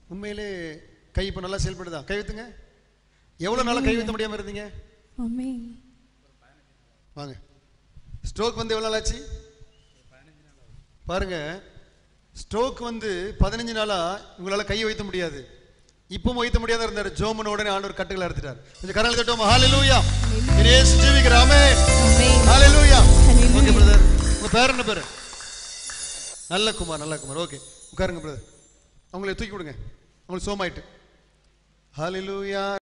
உண்மையிலே கை இப்போ நல்லா செயல்படுதா கை வைத்துங்க எவ்வளோ நாளாக கை வைத்த முடியாமல் இருந்தீங்க ஆமென் வாங்க ஸ்ட்ரோக் வந்து எவ்வளோ நாள் ஆச்சு பாருங்க ஸ்ட்ரோக் வந்து பதினஞ்சு நாளா உங்களால கை வைத்த முடியாது இப்பவும் வைத்த முடியாத இருந்தார் ஜோமன் உடனே ஆண்டவர் கட்டுகளை அறுத்துட்டார் கொஞ்சம் கரங்களை தட்டுவோம் ஹalleluya இயேசு ஜீவிக்கிறாமே ஆமென் ஹalleluya Hallelujah. ஓகே பிரதர் உங்க பேர் என்ன பேரு நல்ல குமார் நல்ல குமார் ஓகே உட்காருங்க பிரதர் அவங்களை தூக்கி விடுங்க அவங்களுக்கு சோமாயிட்டு ஹalleluya